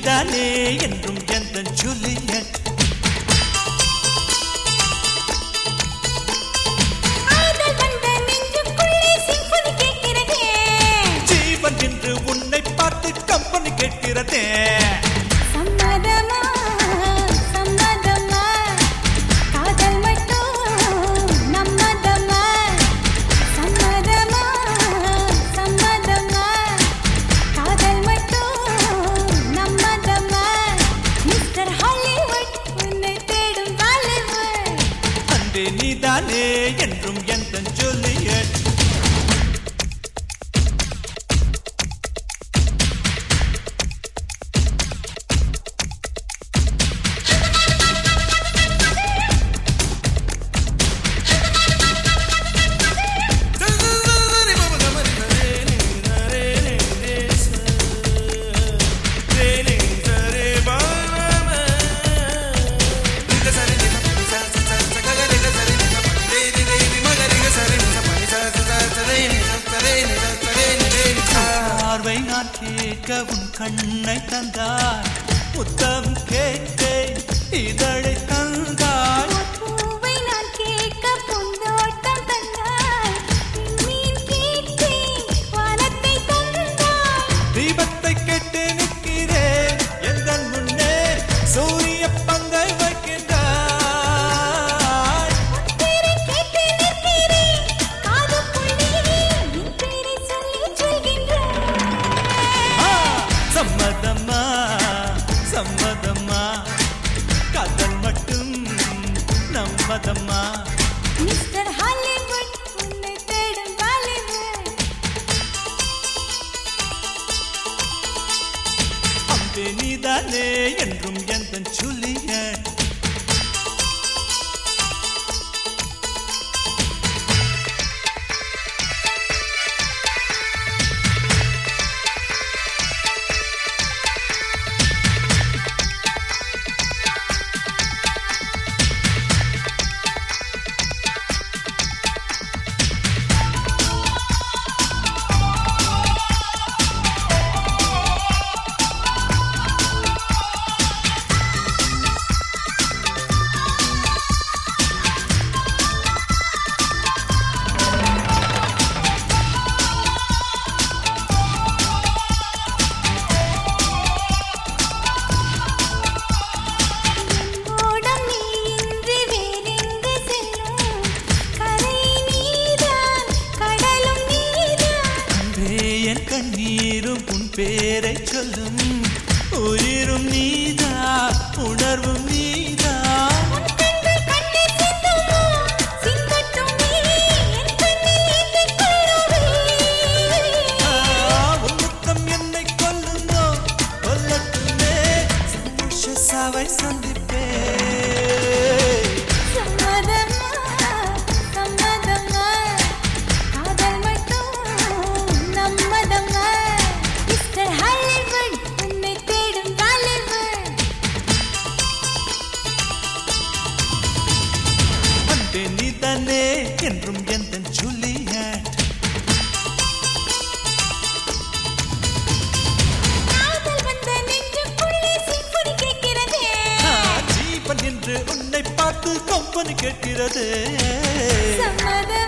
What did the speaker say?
நீதானே என்றும் எந்த ஜூலியட் காதல் வந்த நெஞ்சுக்குள்ளே சிம்பொனி கேட்கிறதே ஜீவன் என்று உன்னை பார்த்து கம்பெனி கேட்கிறதே சம்மதமா சம்மதமா காதல் மட்டும் நம்மதமா சம்மதமா சம்மதமா காதல் மட்டும் நம்மதமா மிஸ்டர் ஹாலிவுட் உன்னை தேடும் பாலிவுட் அன்பே நீதானே என்றும் எந்த ஜூலியட் பார்வை நான் கேட்க உன் கண்ணை தந்தாய் முத்தம் கேட்டேன் இதழை தந்தாய் பூவை நான் கேட்க பூந்தோட்டம் தந்தாய் மீன் கேட்டேன் வானத்தை தந்தாய் தீபத்தை கேட்டு நிற்கிறேன் எந்த முன்னே சூரிய பங்கை வைக்கின்றாய் பேரை கேட்டு நிற்கிறேன் காதுக்குள்ளே என் பேரை சொல்லி சொல்கின்றேன் ஆ, சம்மதம்மா சம்மதம்மா காதல் மட்டும் நம்மதம்மா மிஸ்டர் ஹாலிவுட் உன்னை தேடும் பாலிவுட் அம்பே நீதானே என்றும் எந்த ஜூலியட் ஓடம் நீ இன்றி வேறெங்கு செல்லும் கரை நீதான் கடலும் நீதான் அன்பே என் கண்ணீரும் உன் பேரை சொல்லும் உயிரும் நீதா உணர்வும் நீதா உன் கண்கள் கண்ணீர் சிந்துமோ சிந்தட்டும் நீ என் கண்ணில் ஏந்திக் கொள்ளுவே ஆ, உன் முத்தம் என்னை கொல்லுமோ கொல்லட்டுமே சந்தோஷ சாவை சந்திப்பே சம்மதமா சம்மதமா காதல் மட்டும் நம்மதமா மிஸ்டர் ஹாலிவுட் உன்னை தேடும் பாலிவுட் அன்பே நீதானே என்றும் எந்த ஜூலியட் காதல் வந்த நெஞ்சுக்குள்ளே சிம்பொனி கேட்கிறதே ஆ, ஜீவன் என்று உன்னை பார்த்து கொம்பனு கேட்கிறது சம்மதமா